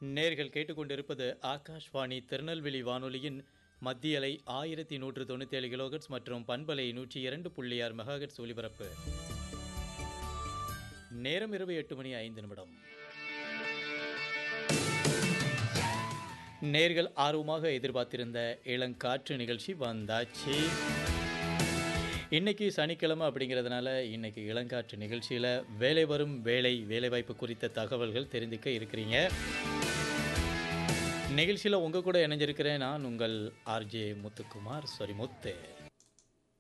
நேர்கள் கேட்டுக்கொண்டிருப்பது ஆகாஷ்வாணி திருநெல்வேலி வானொலியின் மத்திய அலை ஆயிரத்தி நூற்று தொண்ணூற்றி ஏழு கிலோகட்ஸ் மற்றும் பண்பலை நூற்றி இரண்டு புள்ளி ஆறு மெகாஹெட்ஸ் ஒலிபரப்பு நேரம் இரவு எட்டு மணி ஐந்து நிமிடம் நேர்கள் ஆர்வமாக எதிர்பார்த்திருந்த இளங்காற்று நிகழ்ச்சி வந்தாச்சு இன்னைக்கு சனிக்கிழமை அப்படிங்கிறதுனால இன்னைக்கு இளங்காற்று நிகழ்ச்சியில் வேலை வரும் வேலை வேலைவாய்ப்பு குறித்த தகவல்கள் தெரிந்துக்க இருக்கிறீங்க நிகழ்ச்சியில் உங்கள் கூட இணைஞ்சிருக்கிறேன் நான் உங்கள் ஆர்ஜே முத்துக்குமார் சாரி முத்து